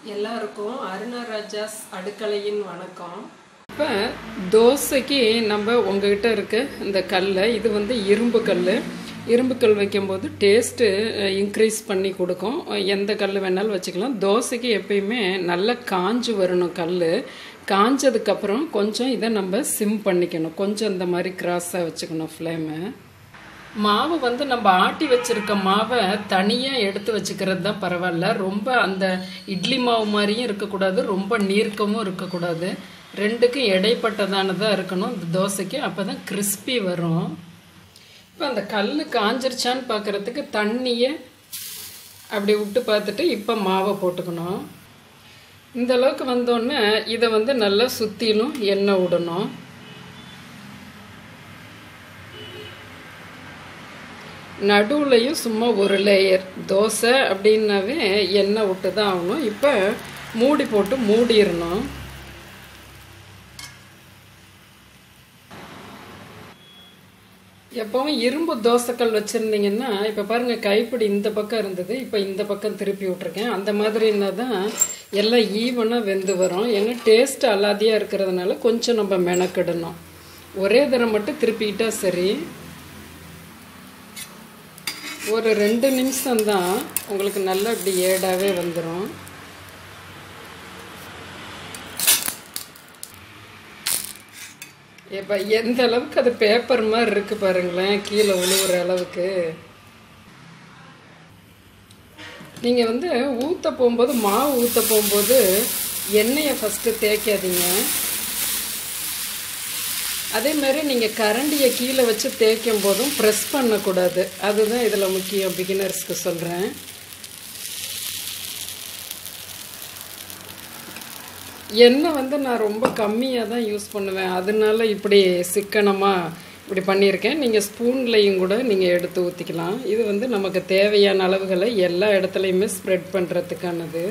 எல்லாருக்கும் அருணராஜாஸ் அடுக்கலையின் வணக்கம் இப்போ தோசைக்கு நம்ம உங்ககிட்ட இருக்க இந்த கல்லை இது வந்து இரும்பு கல் இரும்பு கல் வைக்கும்போது டேஸ்ட்டு இன்க்ரீஸ் பண்ணி கொடுக்கும் எந்த கல் வேணாலும் வச்சுக்கலாம் தோசைக்கு எப்பயுமே நல்லா காஞ்சு வரணும் கல் காஞ்சதுக்கப்புறம் கொஞ்சம் இதை நம்ம சிம் பண்ணிக்கணும் கொஞ்சம் இந்த மாதிரி கிராஸாக வச்சுக்கணும் ஃப்ளேமை மாவு வந்து நம்ம ஆட்டி வச்சிருக்க மாவை தனியாக எடுத்து வச்சுக்கிறது தான் பரவாயில்ல ரொம்ப அந்த இட்லி மாவு மாதிரியும் இருக்கக்கூடாது ரொம்ப நீர்க்கமும் இருக்கக்கூடாது ரெண்டுக்கும் இடைப்பட்டதானதாக இருக்கணும் இந்த தோசைக்கு அப்போ தான் கிறிஸ்பி வரும் இப்போ அந்த கல் காஞ்சிருச்சான்னு பார்க்குறதுக்கு தண்ணியை அப்படி விட்டு பார்த்துட்டு இப்போ மாவை போட்டுக்கணும் இந்த அளவுக்கு வந்தோடனே இதை வந்து நல்லா சுற்றிலும் எண்ணெய் விடணும் நடுவுலையும் சும்மா ஒரு லேயர் தோசை அப்படின்னாவே எண்ணெய் விட்டு தான் ஆகணும் இப்போ மூடி போட்டு மூடிடணும் எப்பவும் இரும்பு தோசைக்கல் வச்சுருந்தீங்கன்னா இப்போ பாருங்கள் கைப்பிடி இந்த பக்கம் இருந்தது இப்போ இந்த பக்கம் திருப்பி விட்ருக்கேன் அந்த மாதிரின்னா தான் எல்லாம் ஈவனாக வெந்து வரும் ஏன்னா டேஸ்ட் அல்லாதியாக இருக்கிறதுனால கொஞ்சம் நம்ம மெனக்கிடணும் ஒரே தரம் மட்டும் திருப்பிக்கிட்டா சரி ஒரு ரெண்டு நிமிஷம்தான் உங்களுக்கு நல்லா இப்படி ஏடாவே வந்துடும் இப்போ எந்த அளவுக்கு அது பேப்பர் மாதிரி இருக்கு பாருங்களேன் கீழே உழுவுற அளவுக்கு நீங்கள் வந்து ஊற்ற போகும்போது மாவு ஊற்ற போகும்போது எண்ணெயை ஃபஸ்ட்டு தேய்க்காதீங்க அதே மாதிரி நீங்கள் கரண்டியை கீழே வச்சு தேய்க்கும் போதும் ப்ரெஸ் பண்ணக்கூடாது அதுதான் இதில் முக்கியம் பிகினர்ஸ்க்கு சொல்கிறேன் எண்ணெய் வந்து நான் ரொம்ப கம்மியாக தான் யூஸ் பண்ணுவேன் அதனால இப்படி சிக்கனமாக இப்படி பண்ணியிருக்கேன் நீங்கள் ஸ்பூன்லேயும் கூட நீங்கள் எடுத்து ஊற்றிக்கலாம் இது வந்து நமக்கு தேவையான அளவுகளை எல்லா இடத்துலையுமே ஸ்ப்ரெட் பண்ணுறதுக்கானது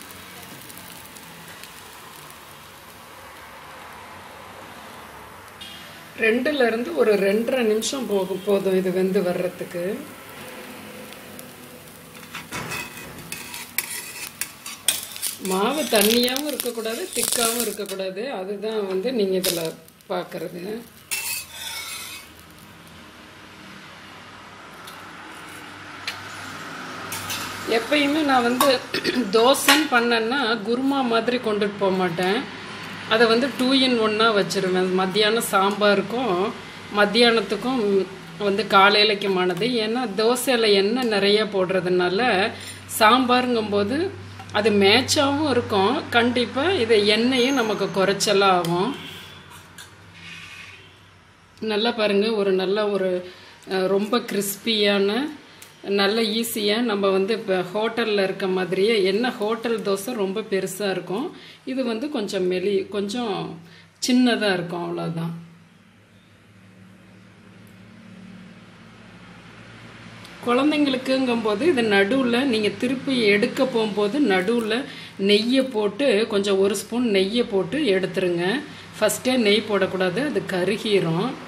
ரெண்டுலேருந்து ஒரு ரெண்டரை நிமிஷம் போகும் போதும் இது வெந்து வர்றதுக்கு மாவு தண்ணியாகவும் இருக்கக்கூடாது திக்காகவும் இருக்கக்கூடாது அதுதான் வந்து நீங்கள் இதில் பார்க்குறது எப்பயுமே நான் வந்து தோசைன்னு பண்ணேன்னா குருமா மாதிரி கொண்டுட்டு போக மாட்டேன் அதை வந்து டூ இன் ஒன்னாக வச்சுருவேன் மத்தியானம் சாம்பாருக்கும் மத்தியானத்துக்கும் வந்து காலையிலைக்குமானது ஏன்னா தோசையில் எண்ணெய் நிறைய போடுறதுனால சாம்பாருங்கும்போது அது மேட்சாகவும் இருக்கும் கண்டிப்பாக இது எண்ணெயும் நமக்கு குறைச்சலாம் ஆகும் நல்லா பாருங்கள் ஒரு நல்ல ஒரு ரொம்ப கிறிஸ்பியான நல்ல ஈஸியாக நம்ம வந்து இப்போ ஹோட்டலில் இருக்க மாதிரியே என்ன ஹோட்டல் தோசை ரொம்ப பெருசாக இருக்கும் இது வந்து கொஞ்சம் மெலி கொஞ்சம் சின்னதாக இருக்கும் அவ்வளோதான் குழந்தைங்களுக்குங்கும்போது இது நடுவில் நீங்கள் திருப்பி எடுக்க போகும்போது நடுவில் நெய்யை போட்டு கொஞ்சம் ஒரு ஸ்பூன் நெய்யை போட்டு எடுத்துருங்க ஃபஸ்ட்டே நெய் போடக்கூடாது அது கருகிரும்